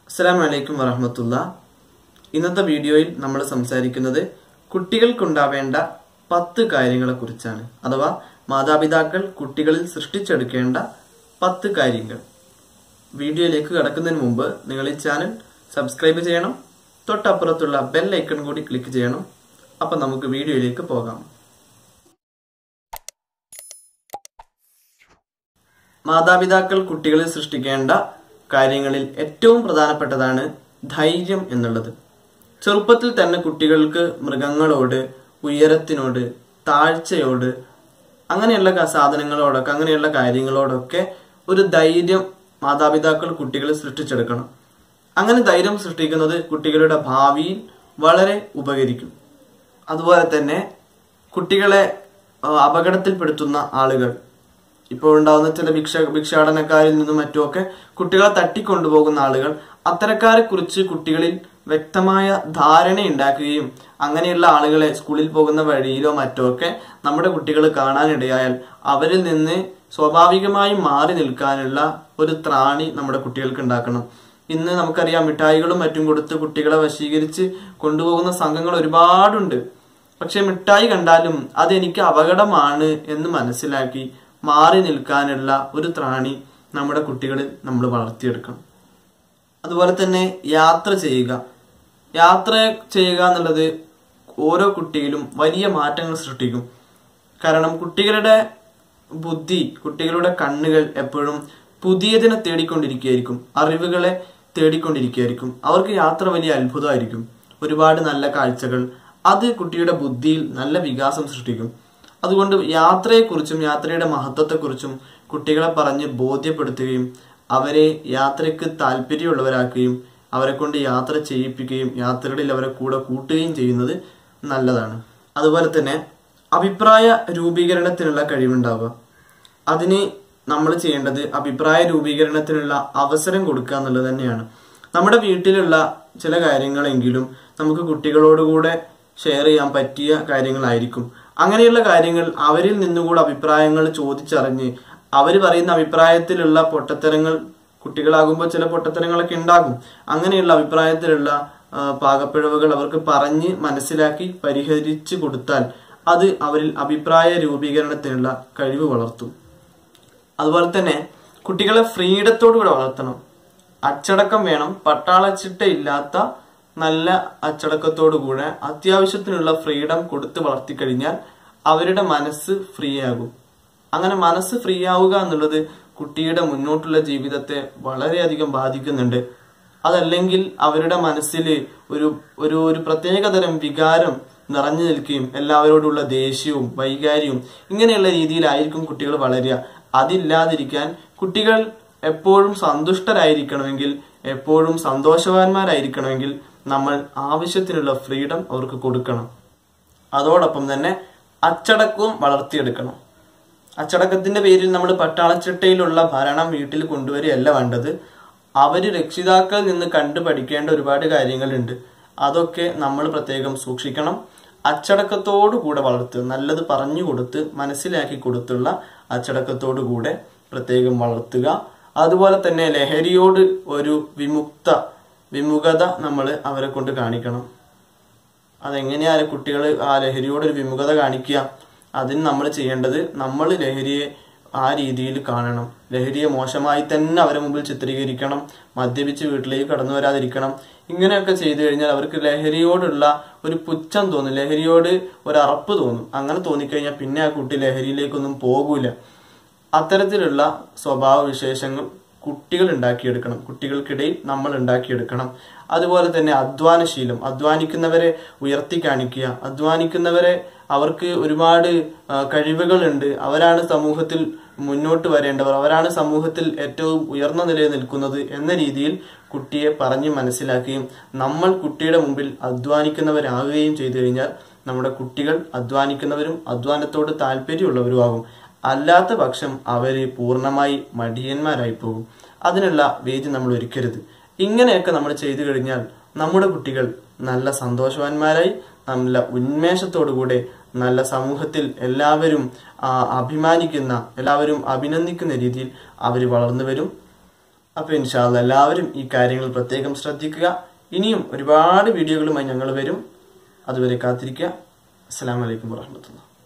അസ്സലാമു അലൈക്കും വറഹമത്തുള്ള ഇന്നത്തെ വീഡിയോയിൽ നമ്മൾ സംസാരിക്കുന്നത് കുട്ടികൾക്കുണ്ടാവേണ്ട പത്ത് കാര്യങ്ങളെ കുറിച്ചാണ് അഥവാ മാതാപിതാക്കൾ കുട്ടികളിൽ സൃഷ്ടിച്ചെടുക്കേണ്ട പത്ത് കാര്യങ്ങൾ വീഡിയോയിലേക്ക് കടക്കുന്നതിന് മുമ്പ് നിങ്ങൾ ഈ ചാനൽ സബ്സ്ക്രൈബ് ചെയ്യണം തൊട്ടപ്പുറത്തുള്ള ബെൽ ഐക്കൺ കൂടി ക്ലിക്ക് ചെയ്യണം അപ്പൊ നമുക്ക് വീഡിയോയിലേക്ക് പോകാം മാതാപിതാക്കൾ കുട്ടികളിൽ സൃഷ്ടിക്കേണ്ട കാര്യങ്ങളിൽ ഏറ്റവും പ്രധാനപ്പെട്ടതാണ് ധൈര്യം എന്നുള്ളത് ചെറുപ്പത്തിൽ തന്നെ കുട്ടികൾക്ക് മൃഗങ്ങളോട് ഉയരത്തിനോട് താഴ്ചയോട് അങ്ങനെയുള്ള ക- സാധനങ്ങളോടൊക്കെ അങ്ങനെയുള്ള കാര്യങ്ങളോടൊക്കെ ഒരു ധൈര്യം മാതാപിതാക്കൾ കുട്ടികളിൽ സൃഷ്ടിച്ചെടുക്കണം അങ്ങനെ ധൈര്യം സൃഷ്ടിക്കുന്നത് കുട്ടികളുടെ ഭാവിയിൽ വളരെ ഉപകരിക്കും അതുപോലെ തന്നെ കുട്ടികളെ ആ, അപകടത്തിൽപ്പെടുത്തുന്ന ആളുകൾ ഇപ്പോൾ ഉണ്ടാകുന്ന ചില ഭിക്ഷ ഭിക്ഷാടനക്കാരിൽ നിന്നും മറ്റുമൊക്കെ കുട്ടികളെ തട്ടിക്കൊണ്ടുപോകുന്ന ആളുകൾ അത്തരക്കാരെ കുറിച്ച് കുട്ടികളിൽ വ്യക്തമായ ധാരണ ഉണ്ടാക്കുകയും അങ്ങനെയുള്ള ആളുകളെ സ്കൂളിൽ പോകുന്ന വഴിയിലോ മറ്റോ ഒക്കെ നമ്മുടെ കുട്ടികൾ കാണാനിടയായാൽ അവരിൽ നിന്ന് സ്വാഭാവികമായും മാറി നിൽക്കാനുള്ള ഒരു ത്രാണി നമ്മുടെ കുട്ടികൾക്ക് ഉണ്ടാക്കണം ഇന്ന് നമുക്കറിയാം മിഠായികളും മറ്റും കൊടുത്ത് കുട്ടികളെ വശീകരിച്ച് കൊണ്ടുപോകുന്ന സംഘങ്ങൾ ഒരുപാടുണ്ട് പക്ഷെ മിഠായി കണ്ടാലും അതെനിക്ക് അപകടമാണ് എന്ന് മനസ്സിലാക്കി മാറി നിൽക്കാനുള്ള ഒരു ത്രാണി നമ്മുടെ കുട്ടികളിൽ നമ്മൾ വളർത്തിയെടുക്കണം അതുപോലെ തന്നെ യാത്ര ചെയ്യുക യാത്ര ചെയ്യുക എന്നുള്ളത് ഓരോ കുട്ടിയിലും വലിയ മാറ്റങ്ങൾ സൃഷ്ടിക്കും കാരണം കുട്ടികളുടെ ബുദ്ധി കുട്ടികളുടെ കണ്ണുകൾ എപ്പോഴും പുതിയതിനെ തേടിക്കൊണ്ടിരിക്കുകയായിരിക്കും അറിവുകളെ തേടിക്കൊണ്ടിരിക്കുകയായിരിക്കും അവർക്ക് യാത്ര വലിയ അത്ഭുതമായിരിക്കും ഒരുപാട് നല്ല കാഴ്ചകൾ അത് കുട്ടിയുടെ ബുദ്ധിയിൽ നല്ല വികാസം സൃഷ്ടിക്കും അതുകൊണ്ട് യാത്രയെക്കുറിച്ചും യാത്രയുടെ മഹത്വത്തെക്കുറിച്ചും കുട്ടികളെ പറഞ്ഞ് ബോധ്യപ്പെടുത്തുകയും അവരെ യാത്രയ്ക്ക് താല്പര്യമുള്ളവരാക്കുകയും അവരെ കൊണ്ട് യാത്ര ചെയ്യിപ്പിക്കുകയും യാത്രകളിൽ അവരെ കൂടെ കൂട്ടുകയും ചെയ്യുന്നത് നല്ലതാണ് അതുപോലെ തന്നെ അഭിപ്രായ രൂപീകരണത്തിനുള്ള കഴിവുണ്ടാവുക അതിന് നമ്മൾ ചെയ്യേണ്ടത് അഭിപ്രായ രൂപീകരണത്തിനുള്ള അവസരം കൊടുക്കുക എന്നുള്ളത് തന്നെയാണ് നമ്മുടെ വീട്ടിലുള്ള ചില കാര്യങ്ങളെങ്കിലും നമുക്ക് കുട്ടികളോടുകൂടെ ഷെയർ ചെയ്യാൻ പറ്റിയ കാര്യങ്ങളായിരിക്കും അങ്ങനെയുള്ള കാര്യങ്ങൾ അവരിൽ നിന്നുകൂടെ അഭിപ്രായങ്ങൾ ചോദിച്ചറിഞ്ഞ് അവർ പറയുന്ന അഭിപ്രായത്തിലുള്ള പൊട്ടത്തരങ്ങൾ കുട്ടികളാകുമ്പോൾ ചില പൊട്ടത്തരങ്ങളൊക്കെ ഉണ്ടാകും അങ്ങനെയുള്ള അഭിപ്രായത്തിലുള്ള ആ, പാകപ്പിഴവുകൾ അവർക്ക് പറഞ്ഞ് മനസ്സിലാക്കി പരിഹരിച്ചു കൊടുത്താൽ അത് അവരിൽ അഭിപ്രായ രൂപീകരണത്തിനുള്ള കഴിവ് വളർത്തും അതുപോലെ തന്നെ കുട്ടികളെ ഫ്രീഡത്തോടുകൂടെ വളർത്തണം അച്ചടക്കം വേണം പട്ടാളച്ചിട്ട ഇല്ലാത്ത നല്ല അച്ചടക്കത്തോടുകൂടെ അത്യാവശ്യത്തിനുള്ള ഫ്രീഡം കൊടുത്ത് വളർത്തിക്കഴിഞ്ഞാൽ അവരുടെ മനസ്സ് ഫ്രീ ആകും അങ്ങനെ മനസ്സ് ഫ്രീ ആവുക എന്നുള്ളത് കുട്ടിയുടെ മുന്നോട്ടുള്ള ജീവിതത്തെ വളരെയധികം ബാധിക്കുന്നുണ്ട് അതല്ലെങ്കിൽ അവരുടെ മനസ്സിൽ ഒരു ഒരു ഒരു പ്രത്യേകതരം വികാരം നിറഞ്ഞു നിൽക്കുകയും എല്ലാവരോടുള്ള ദേഷ്യവും വൈകാര്യവും ഇങ്ങനെയുള്ള രീതിയിലായിരിക്കും കുട്ടികൾ വളരുക അതില്ലാതിരിക്കാൻ കുട്ടികൾ എപ്പോഴും സന്തുഷ്ടരായിരിക്കണമെങ്കിൽ എപ്പോഴും സന്തോഷവാന്മാരായിരിക്കണമെങ്കിൽ നമ്മൾ ആവശ്യത്തിനുള്ള ഫ്രീഡം അവർക്ക് കൊടുക്കണം അതോടൊപ്പം തന്നെ അച്ചടക്കവും വളർത്തിയെടുക്കണം അച്ചടക്കത്തിന്റെ പേരിൽ നമ്മൾ പട്ടാളച്ചിട്ടയിലുള്ള ഭരണം വീട്ടിൽ കൊണ്ടുവരികയല്ല വേണ്ടത് അവര് രക്ഷിതാക്കളിൽ നിന്ന് കണ്ടു പഠിക്കേണ്ട ഒരുപാട് കാര്യങ്ങളുണ്ട് അതൊക്കെ നമ്മൾ പ്രത്യേകം സൂക്ഷിക്കണം അച്ചടക്കത്തോടു കൂടെ വളർത്തുക നല്ലത് പറഞ്ഞു കൊടുത്ത് മനസ്സിലാക്കി കൊടുത്തുള്ള അച്ചടക്കത്തോടു കൂടെ പ്രത്യേകം വളർത്തുക അതുപോലെ തന്നെ ലഹരിയോട് ഒരു വിമുക്ത വിമുഖത നമ്മൾ അവരെ കൊണ്ട് കാണിക്കണം അതെങ്ങനെയാണ് കുട്ടികൾ ആ ലഹരിയോട് ഒരു വിമുഖത കാണിക്കുക അതിന് നമ്മൾ ചെയ്യേണ്ടത് നമ്മൾ ലഹരിയെ ആ രീതിയിൽ കാണണം ലഹരിയെ മോശമായി തന്നെ അവരെ മുമ്പിൽ ചിത്രീകരിക്കണം മദ്യപിച്ച് വീട്ടിലേക്ക് കടന്നു വരാതിരിക്കണം ഇങ്ങനെയൊക്കെ ചെയ്തു കഴിഞ്ഞാൽ അവർക്ക് ലഹരിയോടുള്ള ഒരു പുച്ഛം തോന്നും ലഹരിയോട് ഒരു അറപ്പ് തോന്നും അങ്ങനെ തോന്നിക്കഴിഞ്ഞാൽ പിന്നെ ആ കുട്ടി ലഹരിയിലേക്കൊന്നും പോകൂല അത്തരത്തിലുള്ള സ്വഭാവ വിശേഷങ്ങൾ കുട്ടികൾ ഉണ്ടാക്കിയെടുക്കണം കുട്ടികൾക്കിടയിൽ നമ്മൾ ഉണ്ടാക്കിയെടുക്കണം അതുപോലെ തന്നെ അധ്വാനശീലം അധ്വാനിക്കുന്നവരെ ഉയർത്തി കാണിക്കുക അധ്വാനിക്കുന്നവരെ അവർക്ക് ഒരുപാട് ആ, കഴിവുകളുണ്ട് അവരാണ് സമൂഹത്തിൽ മുന്നോട്ട് വരേണ്ടവർ അവരാണ് സമൂഹത്തിൽ ഏറ്റവും ഉയർന്ന നിലയിൽ നിൽക്കുന്നത് എന്ന രീതിയിൽ കുട്ടിയെ പറഞ്ഞ് മനസ്സിലാക്കുകയും നമ്മൾ കുട്ടിയുടെ മുമ്പിൽ അധ്വാനിക്കുന്നവരാകുകയും ചെയ്തു കഴിഞ്ഞാൽ നമ്മുടെ കുട്ടികൾ അധ്വാനിക്കുന്നവരും അധ്വാനത്തോട് താല്പര്യമുള്ളവരുമാകും അല്ലാത്ത പക്ഷം അവര് പൂർണ്ണമായി മടിയന്മാരായി പോകും അതിനുള്ള വേദി നമ്മൾ ഒരുക്കരുത് ഇങ്ങനെയൊക്കെ നമ്മൾ ചെയ്തു കഴിഞ്ഞാൽ നമ്മുടെ കുട്ടികൾ നല്ല സന്തോഷവാന്മാരായി നല്ല ഉന്മേഷത്തോടുകൂടെ നല്ല സമൂഹത്തിൽ എല്ലാവരും ആ, അഭിമാനിക്കുന്ന എല്ലാവരും അഭിനന്ദിക്കുന്ന രീതിയിൽ അവർ വളർന്നു വരും അപ്പോൾ ഇൻഷാല്ല എല്ലാവരും ഈ കാര്യങ്ങൾ പ്രത്യേകം ശ്രദ്ധിക്കുക ഇനിയും ഒരുപാട് വീഡിയോകളുമായി ഞങ്ങൾ വരും അതുവരെ കാത്തിരിക്കുക അസ്സാം വലൈക്കും വാഹമത്തുള്ള